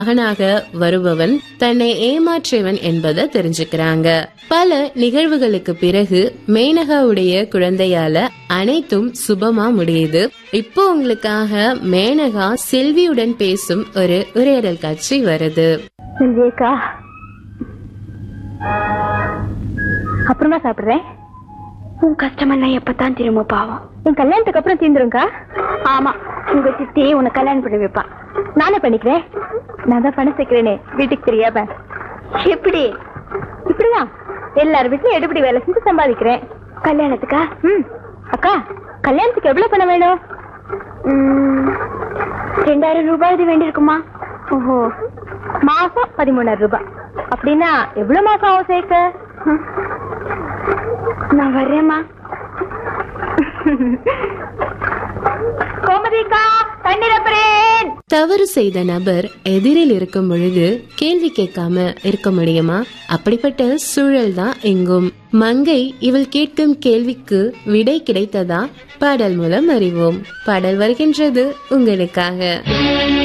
மகனாக வருபவன் தன்னை ஏமாற்றியவன் என்பதை தெரிஞ்சுக்கிறாங்க பல நிகழ்வுகளுக்கு பிறகு மேனகாவுடைய குழந்தையால அனைத்தும் சுபமா முடியுது இப்போ உங்களுக்காக மேனகா செல்வியுடன் பேசும் ஒரு உரையாடல் காட்சி வருது செல்வியக்கா அப்புறமா சாப்பிடுறேன் உன் கஷ்டமெல்லாம் எப்பதான் திரும்ப பாவம் என் கல்யாணத்துக்கு அப்புறம் தீந்துருங்கக்கா ஆமா உங்க சித்தி உன்னை கல்யாணம் பண்ணி வைப்பா நானே பண்ணிக்கிறேன் நான் தான் பணம் சேர்க்கிறேனே வீட்டுக்கு தெரியாம எப்படி இப்படிதான் எல்லார் வீட்லயும் எடுபடி வேலை செஞ்சு சம்பாதிக்கிறேன் கல்யாணத்துக்கா ம் அக்கா கல்யாணத்துக்கு எவ்வளவு பணம் வேணும் ம், ரெண்டாயிரம் ரூபாய் இது வேண்டியிருக்குமா ஓஹோ மாசம் பதிமூணாயிரம் ரூபாய் அப்படின்னா எவ்வளவு மாசம் ஆகும் சேர்க்க ம். நான் வர்றேம்மா கோமதிக்கா தண்ணீர் அப்புறேன் தவறு செய்த நபர் எதிரில் இருக்கும் பொழுது கேள்வி கேட்காம இருக்க முடியுமா அப்படிப்பட்ட சூழல் தான் எங்கும் மங்கை இவள் கேட்கும் கேள்விக்கு விடை கிடைத்ததா பாடல் மூலம் அறிவோம் பாடல் வருகின்றது உங்களுக்காக